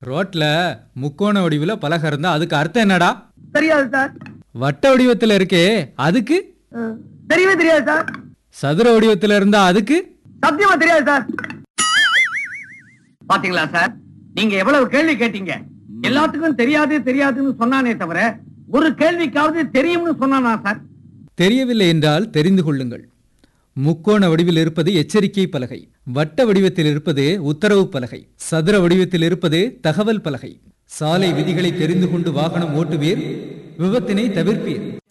ரோட்ல முக்கோண வடிவுல பலகை இருந்தா அதுக்கு அர்த்தம் என்னடா தெரியாது சார் வட்ட வடிவத்துல இருக்கே அதுக்கு அஹ், தெரியவே தெரியாது சார் சதுர வடிவத்துல இருந்தா அதுக்கு சத்தியமா தெரியாது சார் பாத்தீங்களா சார் நீங்க எவ்வளவு கேள்வி கேட்டீங்க எல்லாத்துக்கும் தெரியாது தெரியாதுன்னு சொன்னானே தவிர ஒரு கேள்விக்காவது தெரியும்னு சொன்னானா சார் தெரியவில்லை என்றால் தெரிந்து கொள்ளுங்கள் முக்கோண வடிவில் இருப்பது எச்சரிக்கை பலகை வட்ட வடிவத்தில் இருப்பது உத்தரவு பலகை சதுர வடிவத்தில் இருப்பது தகவல் பலகை சாலை விதிகளை தெரிந்து கொண்டு வாகனம் ஓட்டுவீர் விபத்தினை தவிர்ப்பீர்